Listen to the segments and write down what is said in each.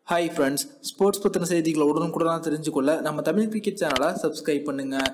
hi friends sports பற்றின செய்திகளை உடனுக்குடனாக தெரிஞ்சுக்கொள்ள நம்ம தமிழ் கிரிக்கெட் சேனலை சப்ஸ்கிரைப் பண்ணுங்கள்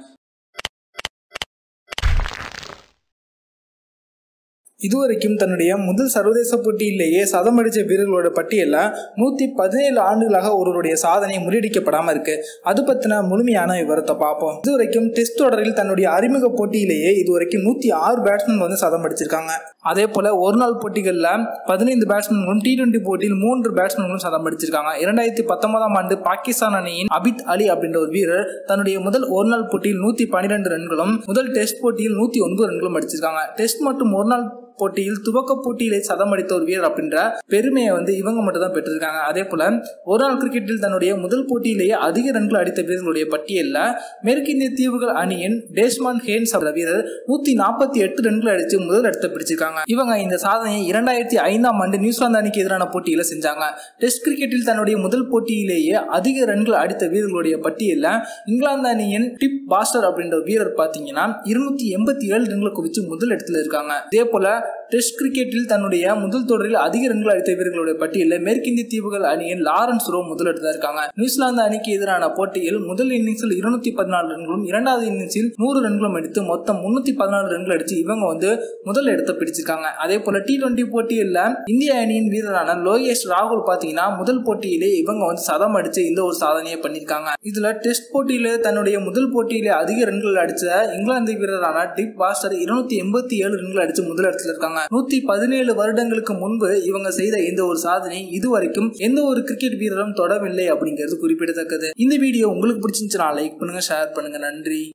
இதுவரைக்கும் தன்னுடைய முதல் சர்வதேச போட்டியிலேயே சதம் அடித்த வீரர்களோட பட்டியலில் நூற்றி பதினேழு ஆண்டுகளாக ஒருவருடைய சாதனை முறியடிக்கப்படாமல் இருக்கு அது பற்றின முழுமையான விவரத்தை பார்ப்போம் இதுவரைக்கும் டெஸ்ட் தொடரில் தன்னுடைய அறிமுக போட்டியிலேயே இதுவரைக்கும் நூற்றி ஆறு பேட்ஸ்மேன் வந்து சதம் அடிச்சிருக்காங்க அதே போல் ஒரு நாள் போட்டிகளில் பதினைந்து பேட்ஸ்மேன்களும் டி டுவெண்ட்டி போட்டியில் மூன்று பேட்ஸ்மேன்களும் சதம் அடிச்சிருக்காங்க இரண்டாயிரத்தி பத்தொன்பதாம் ஆண்டு பாகிஸ்தான் அணியின் அபித் அலி அப்படின்ற ஒரு வீரர் தன்னுடைய முதல் ஒரு நாள் போட்டியில் நூற்றி பன்னிரெண்டு ரன்களும் முதல் டெஸ்ட் போட்டியில் நூற்றி ஒன்பது ரன்களும் அடிச்சிருக்காங்க டெஸ்ட் மற்றும் ஒரு நாள் போட்டியில் துவக்க போட்டியிலே சதம் அடித்த ஒரு வீரர் அப்படின்ற பெருமையை வந்து இவங்க மட்டும் தான் பெற்றிருக்காங்க அதே போல ஒரு நாள் கிரிக்கெட்டில் தன்னுடைய முதல் போட்டியிலேயே அதிக ரன்கள் அடித்த வீரர்களுடைய பட்டியலில் மேற்கிந்திய தீவுகள் அணியின் டேஸ்மான் ஹேன்ஸ் என்ற வீரர் நூத்தி நாற்பத்தி எட்டு ரன்கள் அடித்து முதல் இடத்தை பிடிச்சிருக்காங்க இவங்க இந்த சாதனையை இரண்டாயிரத்தி ஐந்தாம் ஆண்டு நியூசிலாந்து அணிக்கு எதிரான போட்டியில செஞ்சாங்க டெஸ்ட் கிரிக்கெட்டில் தன்னுடைய முதல் போட்டியிலேயே அதிக ரன்கள் அடித்த வீரர்களுடைய பட்டியலில் இங்கிலாந்து அணியின் டிப் பாஸ்டர் அப்படின்ற வீரர் பார்த்தீங்கன்னா இருநூத்தி எண்பத்தி ஏழு ரன்களை குவிச்சு முதல் இடத்துல இருக்காங்க இதே போல டெஸ்ட் கிரிக்கெட்டில் தன்னுடைய முதல் தொடரில் அதிக ரன்கள் அடித்த வீரர்களுடைய பட்டியலில் மேற்கிந்திய தீவுகள் அணியின் லாரன்ஸ் ரோ முதலிடத்தில் இருக்காங்க நியூசிலாந்து அணிக்கு எதிரான போட்டியில் முதல் இன்னிங்ஸில் இருநூத்தி பதினாலு ரன்களும் இரண்டாவது இன்னிங்ஸில் நூறு ரன்களும் அடித்து மொத்தம் முன்னூத்தி பதினாலு ரன்கள் அடிச்சு இவங்க வந்து முதல் இடத்தை பிடிச்சிருக்காங்க அதே போல டி டுவெண்ட்டி போட்டியில் இந்திய அணியின் வீரரான லோகேஷ் ராகுல் பாத்தீங்கன்னா முதல் போட்டியிலே இவங்க வந்து சதம் அடிச்சு இந்த ஒரு சாதனையை பண்ணியிருக்காங்க இதுல டெஸ்ட் போட்டியில தன்னுடைய முதல் போட்டியிலே அதிக ரன்கள் அடிச்ச இங்கிலாந்து வீரரான டிப் பாஸ்டர் இருநூத்தி எண்பத்தி ஏழு ரன்கள் அடிச்சு முதல் இடத்துல இருக்காங்க நூத்தி பதினேழு வருடங்களுக்கு முன்பு இவங்க செய்த இந்த ஒரு சாதனை இதுவரைக்கும் எந்த ஒரு கிரிக்கெட் வீரரும் தொடவில்லை அப்படிங்கிறது குறிப்பிடத்தக்கது இந்த வீடியோ உங்களுக்கு பிடிச்சிருந்துச்சுன்னா லைக் பண்ணுங்க ஷேர் பண்ணுங்க நன்றி